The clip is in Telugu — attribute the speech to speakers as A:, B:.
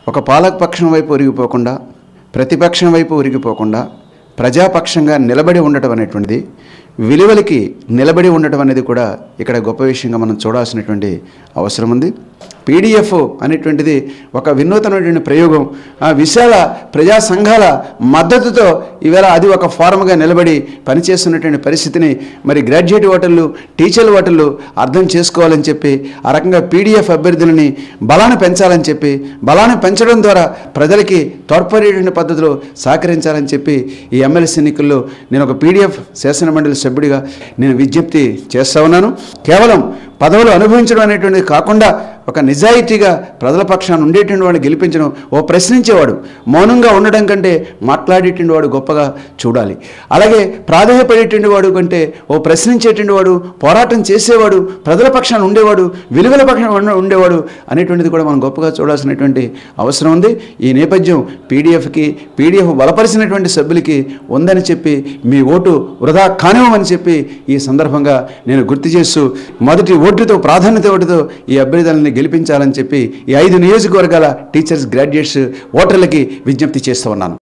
A: ఒక పాలకపక్షం వైపు ఒరిగిపోకుండా ప్రతిపక్షం వైపు ఒరిగిపోకుండా ప్రజాపక్షంగా నిలబడి ఉండటం అనేటువంటిది విలువలకి నిలబడి ఉండటం అనేది కూడా ఇక్కడ గొప్ప విషయంగా మనం చూడాల్సినటువంటి అవసరం ఉంది పీడిఎఫ్ అనేటువంటిది ఒక వినూతనమైనటువంటి ప్రయోగం ఆ విశాల ప్రజా సంఘాల మద్దతుతో ఈవేళ అది ఒక ఫారంగా నిలబడి పనిచేస్తున్నటువంటి పరిస్థితిని మరి గ్రాడ్యుయేట్ ఓటర్లు టీచర్ల ఓటర్లు అర్థం చేసుకోవాలని చెప్పి ఆ రకంగా పీడిఎఫ్ అభ్యర్థులని బలాన్ని పెంచాలని చెప్పి బలాన్ని పెంచడం ద్వారా ప్రజలకి తోడ్పడేటువంటి పద్ధతిలో సహకరించాలని చెప్పి ఈ ఎమ్మెల్సీ ఎన్నికల్లో నేను ఒక పీడిఎఫ్ శాసన మండలి సభ్యుడిగా నేను విజ్ఞప్తి చేస్తా ఉన్నాను కేవలం పదవులు అనుభవించడం అనేటువంటిది కాకుండా ఒక నిజాయితీగా ప్రజల పక్షాన్ని ఉండేటువంటి వాడిని గెలిపించడం ఓ ప్రశ్నించేవాడు మౌనంగా ఉండడం కంటే మాట్లాడేటువంటి వాడు గొప్పగా చూడాలి అలాగే ప్రాధాన్యపడేటువంటి వాడు కంటే ఓ ప్రశ్నించేటువంటి వాడు పోరాటం చేసేవాడు ప్రజల పక్షాన్ని ఉండేవాడు విలువల పక్షాన ఉండే- ఉండేవాడు అనేటువంటిది కూడా మనం గొప్పగా చూడాల్సినటువంటి అవసరం ఉంది ఈ నేపథ్యం పీడిఎఫ్కి పీడిఎఫ్ బలపరిచినటువంటి సభ్యులకి ఉందని చెప్పి మీ ఓటు వృధా కానివ్వమని చెప్పి ఈ సందర్భంగా నేను గుర్తు చేస్తూ మొదటి ఓటుతో ప్రాధాన్యత ఓటుతో ఈ అభ్యర్థులని గెలిపించాలని చెప్పి ఈ ఐదు నియోజకవర్గాల టీచర్స్ గ్రాడ్యుయేట్స్ ఓటర్లకి విజ్ఞప్తి చేస్తూ ఉన్నాను